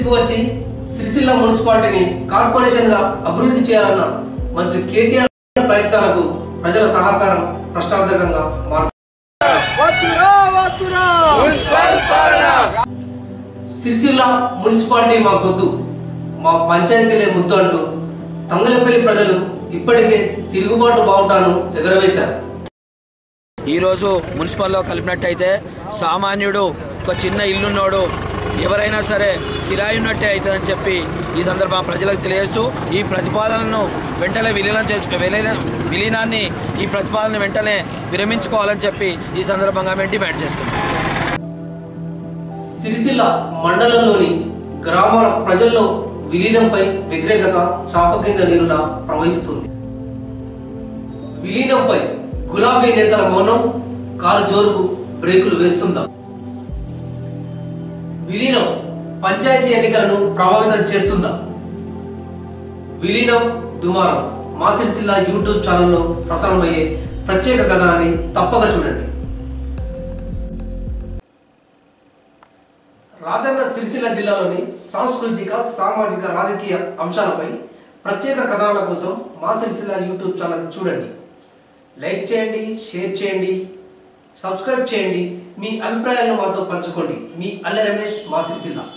తీసుకువచ్చి సిరిసిల్ల మున్సిపాలిటీని కార్పొరేషన్ గా అభివృద్ధి చేయాలన్న మంత్రి కేటీఆర్ ప్రయత్నాలకు ప్రజల సహకారం ప్రశ్నార్థకంగా మారుతుంది వద్దురా వద్దురా సిరిసిల్ల మున్సిపాలిటీ మాకొద్దు మా పంచాయతీలే ముద్దు అంటూ తంగలపల్లి ప్రజలు ఇప్పటికే తిరుగుబాటు బావుటాను ఎగరవేశారు ఈరోజు మున్సిపల్లో కలిపినట్టయితే సామాన్యుడు ఒక చిన్న ఇల్లున్నోడు ఎవరైనా సరే కిరాయి ఉన్నట్టే అవుతుందని చెప్పి ఈ సందర్భంగా ప్రజలకు తెలియజేస్తూ ఈ ప్రతిపాదనను వెంటనే విలీనం చేసుకు విలీన విలీనాన్ని ఈ ప్రతిపాదన వెంటనే విరమించుకోవాలని చెప్పి ఈ సందర్భంగా మేము డిమాండ్ చేస్తున్నాం సిరిసిల్ల మండలంలోని గ్రామాల ప్రజల్లో విలీనంపై వ్యతిరేకత చాప కింద నీరులా ప్రవహిస్తుంది విలీనంపై గులాబీ నేతల మౌనం కారు జోరుకు బ్రేకులు వేస్తుందా విలీనం పంచాయతీ ఎన్నికలను ప్రభావితం చేస్తుందా విలీనం దుమారం మా సిరిసిల్ల యూట్యూబ్ ఛానల్లో ప్రసారమయ్యే ప్రత్యేక కథనాన్ని తప్పక చూడండి రాజన్న సిరిసిల్ల జిల్లాలోని సాంస్కృతిక సామాజిక రాజకీయ అంశాలపై ప్రత్యేక కథనాల కోసం మా సిరిసిల్ల యూట్యూబ్ ఛానల్ చూడండి లైక్ చేయండి షేర్ చేయండి సబ్స్క్రైబ్ చేయండి మీ అభిప్రాయాలను మాతో పంచుకోండి మీ అల్లె రమేష్ మా సిరిసిల్ల